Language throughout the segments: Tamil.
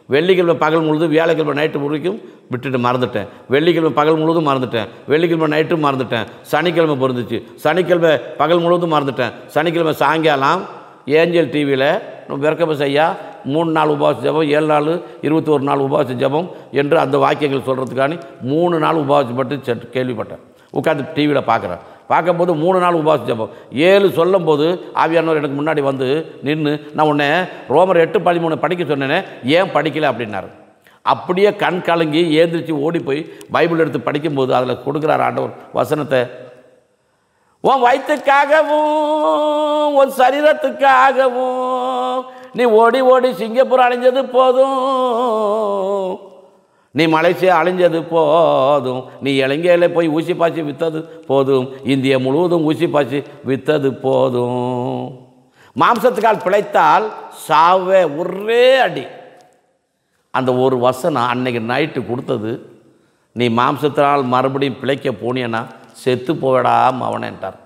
வெள்ளிக்கிழமை பகல் முழுதும் வியாழக்கிழமை நைட்டு வரைக்கும் விட்டுட்டு மறந்துட்டேன் வெள்ளிக்கிழமை பகல் முழுவதும் மறந்துட்டேன் வெள்ளிக்கிழமை நைட்டும் மறந்துட்டேன் சனிக்கிழமை பொருந்துச்சு சனிக்கிழமை பகல் முழுவதும் மறந்துட்டேன் சனிக்கிழமை சாயங்காலம் ஏஞ்சல் டிவியில் விறக்கபஸ் ஐயா மூணு நாள் உபவாச ஜெபம் ஏழு நாள் இருபத்தி ஒரு நாள் உபவாச ஜெபம் என்று அந்த வாக்கியங்கள் சொல்கிறதுக்காண்டி மூணு நாள் உபவாசப்பட்டு செ- கேள்விப்பட்டேன் உட்காந்து டிவியில் பார்க்குறேன் பார்க்கும்போது மூணு நாள் உபவாச ஜெபம் ஏழு சொல்லும்போது ஆவியானவர் எனக்கு முன்னாடி வந்து நின்று நான் உன்னை ரோமர் எட்டு பதிமூணு படிக்க சொன்னேனே ஏன் படிக்கல அப்படின்னாரு அப்படியே கண் கலங்கி ஏந்திரிச்சு ஓடி போய் பைபிள் எடுத்து படிக்கும்போது அதில் கொடுக்குறார் ஆண்டவர் வசனத்தை உன் வயிற்றுக்காகவும் உன் சரீரத்துக்காகவும் நீ ஓடி ஓடி சிங்கப்பூர் அழிஞ்சது போதும் நீ மலேசியா அழிஞ்சது போதும் நீ இலங்கையில் போய் ஊசி பாய்ச்சி வித்தது போதும் இந்தியா முழுவதும் ஊசி பாய்ச்சி வித்தது போதும் மாம்சத்துக்கால் பிழைத்தால் சாவே ஒரே அடி அந்த ஒரு வசனம் அன்னைக்கு நைட்டு கொடுத்தது நீ மாம்சத்தினால் மறுபடியும் பிழைக்க போனியனா செத்து போவடா மவனேன்ட்டார்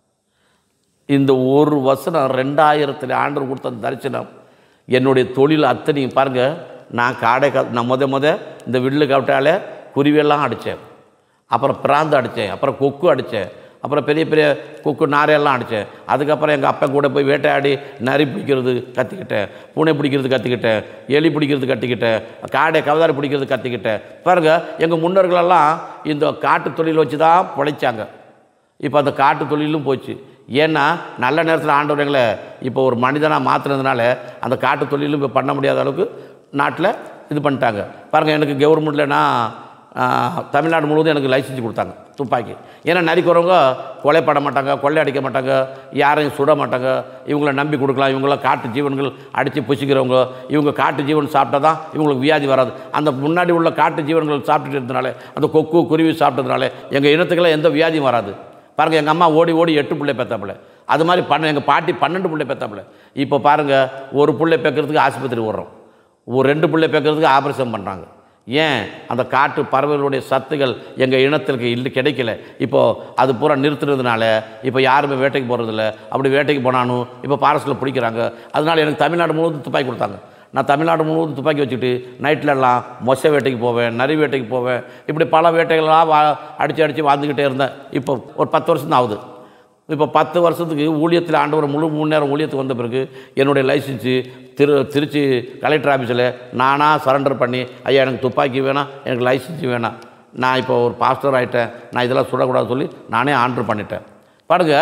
இந்த ஒரு வசனம் ரெண்டாயிரத்தில் ஆண்டு கொடுத்த அந்த தரிசனம் என்னுடைய தொழில் அத்தனையும் பாருங்கள் நான் காடை கா நான் முத முத இந்த வில்லு கவிட்டாலே குருவியெல்லாம் அடித்தேன் அப்புறம் பிராந்து அடித்தேன் அப்புறம் கொக்கு அடித்தேன் அப்புறம் பெரிய பெரிய கொக்கு நாரையெல்லாம் அடித்தேன் அதுக்கப்புறம் எங்கள் அப்பா கூட போய் வேட்டையாடி நரி பிடிக்கிறது கற்றுக்கிட்டேன் பூனை பிடிக்கிறது கற்றுக்கிட்டேன் எலி பிடிக்கிறது கற்றுக்கிட்டேன் காடை கவதாரி பிடிக்கிறது கற்றுக்கிட்டேன் பாருங்கள் எங்கள் முன்னோர்களெல்லாம் இந்த காட்டு தொழில் வச்சு தான் பிழைச்சாங்க இப்போ அந்த காட்டு தொழிலும் போச்சு ஏன்னா நல்ல நேரத்தில் ஆண்டவர் எங்களை இப்போ ஒரு மனிதனாக மாற்றுனதுனால அந்த காட்டு தொழிலும் இப்போ பண்ண முடியாத அளவுக்கு நாட்டில் இது பண்ணிட்டாங்க பாருங்கள் எனக்கு கவர்மெண்ட்லனா தமிழ்நாடு முழுவதும் எனக்கு லைசன்ஸ் கொடுத்தாங்க துப்பாக்கி ஏன்னா நரிக்கிறவங்க கொலை பண்ண மாட்டாங்க கொள்ளை அடிக்க மாட்டாங்க யாரையும் சுட மாட்டாங்க இவங்கள நம்பி கொடுக்கலாம் இவங்களாம் காட்டு ஜீவன்கள் அடித்து புசிக்கிறவங்க இவங்க காட்டு ஜீவன் சாப்பிட்டா தான் இவங்களுக்கு வியாதி வராது அந்த முன்னாடி உள்ள காட்டு ஜீவன்கள் சாப்பிட்டுட்டு இருந்தனால அந்த கொக்கு குருவி சாப்பிட்டதுனால எங்கள் இனத்துக்கெல்லாம் எந்த வியாதியும் வராது பாருங்கள் எங்கள் அம்மா ஓடி ஓடி எட்டு பிள்ளை பெத்தாப்புல அது மாதிரி பண்ண எங்கள் பாட்டி பன்னெண்டு பிள்ளை பெத்தாப்புல இப்போ பாருங்கள் ஒரு பிள்ளை பெக்கிறதுக்கு ஆஸ்பத்திரி ஓடுறோம் ஒரு ரெண்டு பிள்ளை பெக்கிறதுக்கு ஆப்ரேஷன் பண்ணுறாங்க ஏன் அந்த காட்டு பறவைகளுடைய சத்துகள் எங்கள் இனத்திற்கு இல்லை கிடைக்கல இப்போது அது பூரா நிறுத்துறதுனால இப்போ யாருமே வேட்டைக்கு போகிறதில்ல அப்படி வேட்டைக்கு போனாலும் இப்போ பாரஸ்டில் பிடிக்கிறாங்க அதனால எனக்கு தமிழ்நாடு முழுவதும் துப்பாக்கி கொடுத்தாங்க நான் தமிழ்நாடு முழுவதும் துப்பாக்கி வச்சுக்கிட்டு நைட்லலாம் மொசை வேட்டைக்கு போவேன் நரி வேட்டைக்கு போவேன் இப்படி பல வேட்டைகளாக வா அடித்து அடித்து வாழ்ந்துக்கிட்டே இருந்தேன் இப்போ ஒரு பத்து வருஷம் தான் ஆகுது இப்போ பத்து வருஷத்துக்கு ஊழியத்தில் ஆண்டவர் முழு மூணு நேரம் ஊழியத்துக்கு வந்த பிறகு என்னுடைய லைசன்ஸு திரு திருச்சி கலெக்டர் ஆஃபீஸில் நானாக சரண்டர் பண்ணி ஐயா எனக்கு துப்பாக்கி வேணாம் எனக்கு லைசன்ஸ் வேணாம் நான் இப்போ ஒரு பாஸ்டர் ஆகிட்டேன் நான் இதெல்லாம் சுடக்கூடாது சொல்லி நானே ஆர்டர் பண்ணிட்டேன் பாருங்க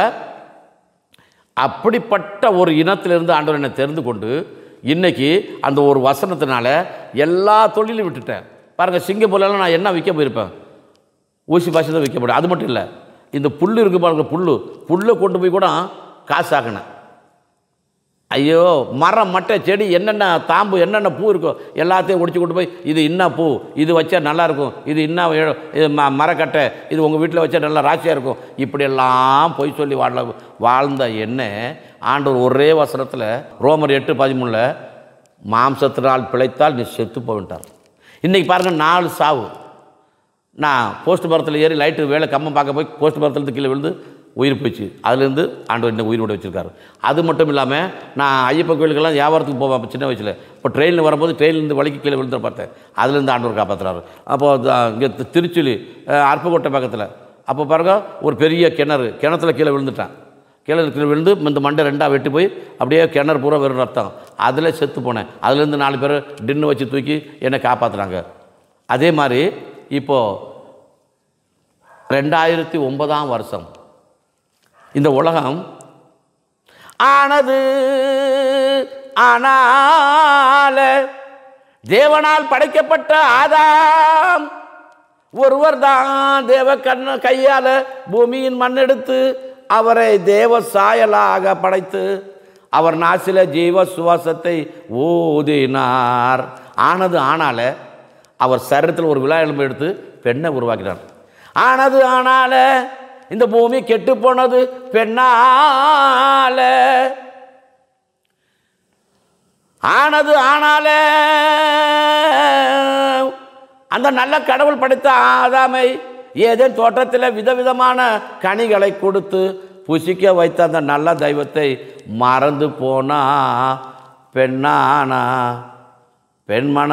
அப்படிப்பட்ட ஒரு இனத்திலிருந்து ஆண்டவர் என்னை தெரிந்து கொண்டு இன்னைக்கு அந்த ஒரு வசனத்தினால எல்லா தொழிலும் விட்டுட்டேன் பாருங்கள் சிங்கப்பூர்லலாம் நான் என்ன விற்க போயிருப்பேன் ஊசி பாசி தான் விற்க முடியும் அது மட்டும் இல்லை இந்த புல் இருக்கு பாருங்க புல் புல்லை கொண்டு போய் கூட காசு ஆக்கினேன் ஐயோ மரம் மட்டை செடி என்னென்ன தாம்பு என்னென்ன பூ இருக்கோ எல்லாத்தையும் ஒடிச்சு கொண்டு போய் இது என்ன பூ இது வச்சா நல்லா இருக்கும் இது என்ன இழ- இது ம மரக்கட்டை இது உங்கள் வீட்டில் வச்சா நல்லா ராசியாக இருக்கும் இப்படியெல்லாம் பொய் சொல்லி வாழ வாழ்ந்த என்ன ஆண்டவர் ஒரே வசனத்தில் ரோமர் எட்டு பதிமூணில் மாம்சத்தினால் பிழைத்தால் நீ செத்து போயிட்டார் இன்றைக்கி பாருங்கள் நாலு சாவு நான் போஸ்ட் மரத்தில் ஏறி லைட்டு வேலை கம்பம் பார்க்க போய் போஸ்ட் மரத்துலேருந்து கீழே விழுந்து உயிர் போயிடுச்சு அதுலேருந்து ஆண்டவர் என்ன உயிரோட வச்சுருக்காரு அது மட்டும் இல்லாமல் நான் ஐயப்ப கோயிலுக்கெல்லாம் வியாபாரத்துக்கு போவேன் அப்போ சின்ன வயசில் இப்போ ட்ரெயினில் வரும்போது ட்ரெயின்லேருந்து வலிக்கு கீழே விழுந்து பார்த்தேன் அதுலேருந்து ஆண்டவர் காப்பாற்றுறாரு அப்போது இங்கே திருச்சுலி அஹ், அருப்புக்கோட்டை பக்கத்தில் அப்போ பாருங்க ஒரு பெரிய கிணறு கிணத்துல கீழே விழுந்துட்டான் கீழே கீழே விழுந்து இந்த மண்டை ரெண்டாக வெட்டி போய் அப்படியே கிணறு பூரா வெறும் ரத்தம் அதில் செத்து போனேன் அதுலேருந்து நாலு பேர் டின்னு வச்சு தூக்கி என்னை காப்பாற்றுறாங்க அதே மாதிரி இப்போது ரெண்டாயிரத்தி ஒன்பதாம் வருஷம் இந்த உலகம் ஆனது ஆனால தேவனால் படைக்கப்பட்ட ஆதாம் ஒருவர் தான் தேவ கண்ண கையால பூமியின் மண்ணெடுத்து அவரை தேவ சாயலாக படைத்து அவர் நாசில ஜீவ சுவாசத்தை ஊதினார் ஆனது ஆனால அவர் சரீரத்தில் ஒரு விழா எலும்பு எடுத்து பெண்ணை உருவாக்கினார் ஆனது ஆனால இந்த பூமி கெட்டு போனது பெண்ணால ஆனது ஆனால அந்த நல்ல கடவுள் படைத்த ஆதாமை ஏதேன் தோட்டத்தில் விதவிதமான கனிகளை கொடுத்து புசிக்க வைத்த அந்த நல்ல தெய்வத்தை மறந்து போனா பெண்ணானா பெண்மன